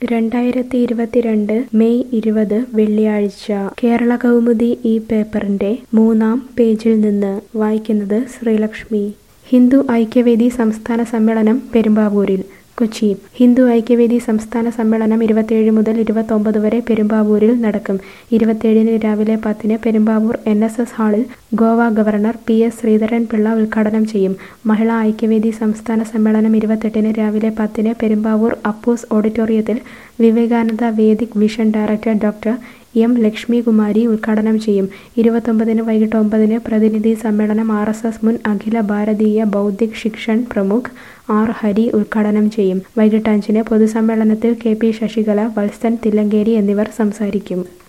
രണ്ടായിരത്തി ഇരുപത്തിരണ്ട് മെയ് ഇരുപത് വെള്ളിയാഴ്ച കേരള കൗമുദി ഈ പേപ്പറിന്റെ മൂന്നാം പേജിൽ നിന്ന് വായിക്കുന്നത് ശ്രീലക്ഷ്മി ഹിന്ദു ഐക്യവേദി സംസ്ഥാന സമ്മേളനം പെരുമ്പാവൂരിൽ കൊച്ചി ഹിന്ദു ഐക്യവേദി സംസ്ഥാന സമ്മേളനം ഇരുപത്തിയേഴ് മുതൽ ഇരുപത്തൊമ്പത് വരെ പെരുമ്പാവൂരിൽ നടക്കും ഇരുപത്തിയേഴിന് രാവിലെ പത്തിന് പെരുമ്പാവൂർ എൻ എസ് എസ് ഹാളിൽ Goa governor P S Sreedharan Pillai ഉദ്ഘാടനം ചെയ്യും മഹിളാ ഐക്യവേദി സംസ്ഥാന സമ്മേളനം ഇരുപത്തെട്ടിന് രാവിലെ പത്തിന് പെരുമ്പാവൂർ അപ്പൂസ് ഓഡിറ്റോറിയത്തിൽ Vivekananda Vedic vision director doctor M Lakshmikumari ഉദ്ഘാടനം ചെയ്യും ഇരുപത്തൊമ്പതിന് വൈകിട്ട് ഒമ്പതിന് പ്രതിനിധി സമ്മേളനം ആർ എസ് എസ് മുൻ അഖില ഭാരതീയ ബൗദ്ധിക് ശിക്ഷൺ പ്രമുഖ് ആർ ഹരി ഉദ്ഘാടനം ചെയ്യും വൈകിട്ട് അഞ്ചിന് പൊതുസമ്മേളനത്തിൽ കെ പി ശശികല വത്സൻ തില്ലങ്കേരി എന്നിവർ സംസാരിക്കും